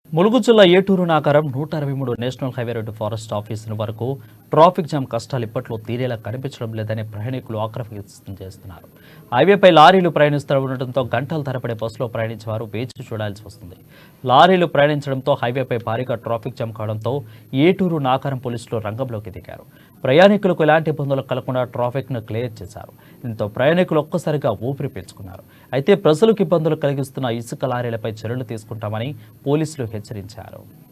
ములుగు జిల్లా ఏటూరు నాకారం నూట అరవై మూడు నేషనల్ హైవే రోడ్డు ఫారెస్ట్ ఆఫీసుల వరకు ట్రాఫిక్ జామ్ కష్టాలు ఇప్పట్లో తీరేలా కనిపించడం లేదని ప్రయాణికులు ఆగ్రహం వ్యక్తం చేస్తున్నారు హైవేపై లారీలు ప్రయాణిస్తూ ఉండటంతో గంటల తరబడి బస్సులో ప్రయాణించే వారు వేచి చూడాల్సి వస్తుంది లారీలు ప్రయాణించడంతో హైవేపై భారీగా ట్రాఫిక్ జామ్ కావడంతో ఏటూరు నాకారం పోలీసులు రంగంలోకి దిగారు ప్రయాణికులకు ఎలాంటి ఇబ్బందులు కలగకుండా ట్రాఫిక్ను క్లియర్ చేశారు దీంతో ప్రయాణికులు ఒక్కసారిగా ఊపిరి పీల్చుకున్నారు అయితే ప్రజలకు ఇబ్బందులు కలిగిస్తున్న ఇసుక లారీలపై చర్యలు తీసుకుంటామని పోలీసులు హెచ్చరించారు